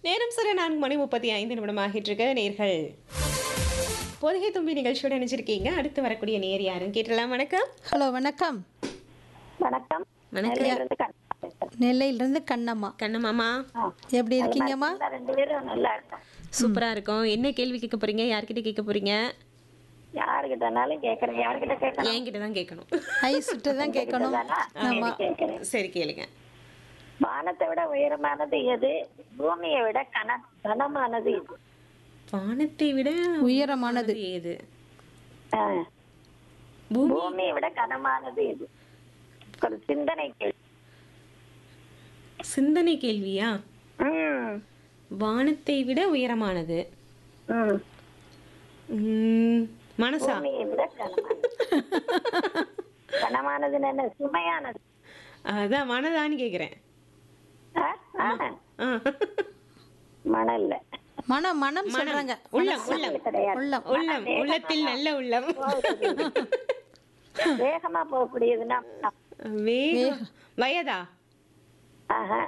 நேரம் சரி நான்கு மணி முப்பத்தி ஐந்து நிமிடம் ஆகிட்டு இருக்க நேர்கள் பொதிகை தும்பி நிகழ்ச்சியோட நினைச்சிருக்கீங்க அடுத்து வரக்கூடிய நேர் யாருன்னு கேட்டலாம் வணக்கம் ஹலோ வணக்கம் வணக்கம் வணக்கம். நெல்லையிலிருந்து கண்ணம்மா பேசுறேன். நெல்லையிலிருந்து கண்ணம்மா கண்ணம்மாமா ஆ. எப்படி இருக்கீங்கம்மா நல்லா ரெண்டு பேரும் நல்லா இருக்கோம் சூப்பரா இருக்கும் என்ன கேள்வி கேட்க போறீங்க யார்கிட்ட கேட்க போறீங்க யாருக்கிட்டனாலும் கேக்குறேன் யாருக்கிட்ட கேட்கணும் என்கிட்ட தான் கேட்கணும் ஐ சுட்டு தான் கேட்கணும் தானா? ஆமா சரி, கேட்கிறேன் சரி கேளுங்க வானத்தை விட உயரமானது எது பூமியை விட கன கனமானது எது வானத்தை விட உயரமானது ஏது ஆ. பூமி பூமியை விட கனமானது எது ஒரு சிந்தனை கேள்வி சிந்தனை கேள்வியா ம். வானத்தை விட உயரமானது ம். உம், மனசா பூமியை விட கனமானது கனமானதுன்னு என்ன சுமையானது அதான் மனதான்னு கேக்குறேன் ஆ? ஆ. ஆ. மணல்ல மனம் மனம் சொல்றாங்க உள்ளம் உள்ளம் கிடையாது உள்ளம் உள்ளம் உள்ளத்தில் நல்ல உள்ளம் வேகமா போகக்கூடியதுன்னா வேகம் வயதா ஆஹா.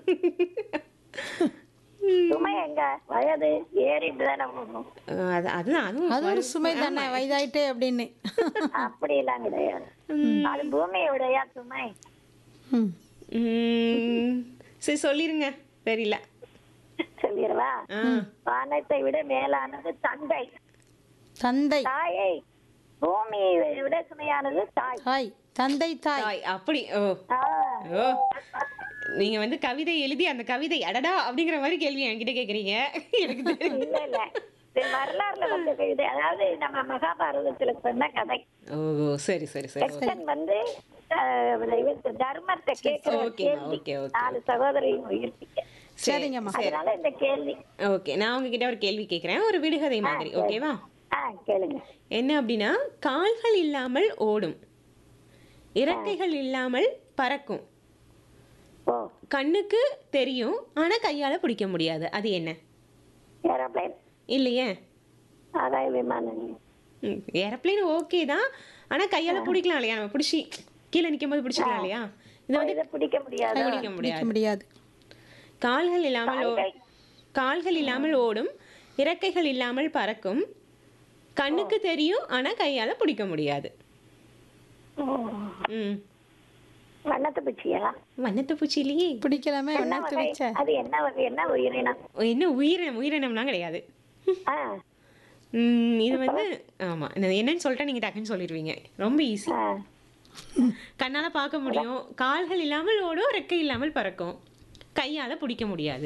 சுமை எங்க வயது ஏறிட்டு தானே போகணும் அஹ் அது அதுதான் அதுவும் அது ஒரு சுமை தானே வயதாயிட்டே அப்படின்னு அப்படி எல்லாம் கிடையாது அது பூமியை விடையா சுமை ம். உம், சரி சொல்லிருங்க தெரியல சொல்லிடவா ஆ. வானத்தை விட மேலானது தந்தை தந்தை தாயை பூமியை விட சுமையானது தாய் தாய் தந்தை தாய் தாய் அப்படி ஓ ஆ. ஓ நீங்க வந்து கவிதை எழுதி அந்த கவிதை அடடா அப்படிங்கிற மாதிரி கேள்வி என்கிட்ட கேக்குறீங்க எனக்கு தெரியும் இல்ல இல்ல இது வரலாறுல வந்த கவிதை அதாவது நம்ம மகாபாரதத்துல சொன்ன கதை ஓ சரி சரி சரி கிருஷ்ணன் வந்து அஹ், இவருக்கு தர்மத்தை கேட்கிற ஓகே கேள்வி ஓகே ஓகே நாலு சகோதரையும் உயிர்ப்பிக்க சரிங்கம்மா அதனால இந்த கேள்வி ஓகே நான் உங்ககிட்ட ஒரு கேள்வி கேக்குறேன் ஒரு விடுகதை மாதிரி ஓகேவா ஆ கேளுங்க என்ன அப்படின்னா கால்கள் இல்லாமல் ஓடும் இறக்கைகள் இல்லாமல் பறக்கும் ஓ கண்ணுக்கு தெரியும் ஆனா கையால பிடிக்க முடியாது அது என்ன ஏரோப்ளைன் இல்லையே ஆகாய விமானம் ஏரோப்ளேன் ஓகே தான் ஆனா கையால பிடிக்கலாம் இல்லையா நம்ம பிடிச்சி கீழே நிற்கும் போது பிடிச்சிக்கலாம் இல்லையா இதை வந்து இதை பிடிக்க முடியாது பிடிக்க பிடிக்க முடியாது முடியாது கால்கள் இல்லாமல் ஓ- கால்கள். கால்கள் இல்லாமல் ஓடும் இறக்கைகள் இல்லாமல் பறக்கும் கண்ணுக்கு தெரியும் ஆனா கையால பிடிக்க முடியாது ஓ. ம் வண்ணத்து பூச்சியா வண்ணத்து பூச்சி இல்லையே பிடிக்கலாமே என்ன ஒன்னா வகை துடிச்ச அது என்ன வகை என்ன உயிரினம் என்ன உயிரினம் உயிரினம்லாம் கிடையாது ஆ ம், இது வந்து ஆமா இது என்னன்னு சொல்லிட்டா நீங்க டக்குன்னு சொல்லிடுவீங்க ரொம்ப ஈஸி ஆ. கண்ணால பார்க்க முடியும் கால்கள் இல்லாமல் ஓடும் ரெக்கை இல்லாமல் பறக்கும் கையால பிடிக்க முடியாது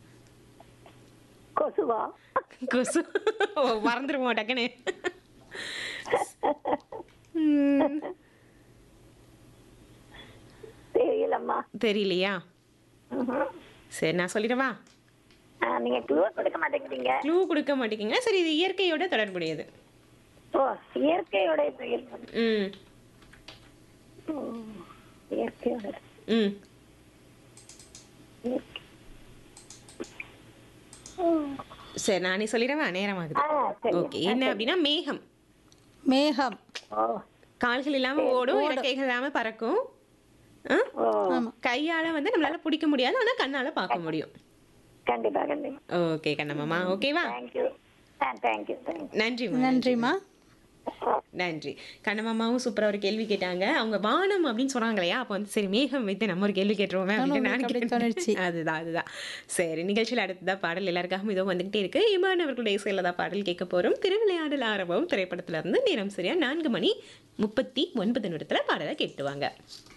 கொசுவா கொசு ஓ, மறந்துருவோம் டக்குன்னு ம், தெரியலம்மா தெரியலையா ம்ஹும். சரி நான் சொல்லிடவா ஆ, நீங்க க்ளூ கொடுக்க மாட்டேங்கிறீங்க க்ளூ கொடுக்க மாட்டேங்க சரி இது இயற்கையோட தொடர்புடையது ஓ இயற்கையோட பெயர் ம் இயற்கையோட ம் இயற்கை. சரி நானே சொல்லிடவா நேரம் ஆகுது ஆ சரி ஓகே என்ன அப்படின்னா மேகம் மேகம் ஓ கால்கள் இல்லாம ஓடும் இறக்கைகள் இல்லாம பறக்கும் ஆ? ஓ ஆமா கையால வந்து நம்மளால பிடிக்க முடியாது ஆனா கண்ணால பார்க்க முடியும் கண்டிப்பா கண்டிப்பா ஓகே கண்ணம்மாமா ஓகேவா தேங்க்யூ ஆ தேங்க்யூ தேங்க்யூ நன்றி நன்றிம்மா நன்றி கண்ணமாமாவும் சூப்பரா ஒரு கேள்வி கேட்டாங்க அவங்க வானம் அப்படின்னு சொன்னாங்க இல்லையா அப்போ வந்து சரி மேகம் வைத்து நம்ம ஒரு கேள்வி கேட்டுருவோமே அப்படின்னு நான் அப்படி கேட்டேன். தோணுச்சு. அதுதான் அதுதான் சரி நிகழ்ச்சியில் அடுத்ததா பாடல் எல்லாருக்காகவும் இதோ வந்துகிட்டே இருக்கு இமான் அவர்களுடைய இசையில தான் பாடல் கேட்க போறோம் திருவிளையாடல் ஆரம்பம் திரைப்படத்துல இருந்து நேரம் சரியா நான்கு மணி முப்பத்தி ஒன்பது நிமிடத்துல பாடலை கேட்டுவாங்க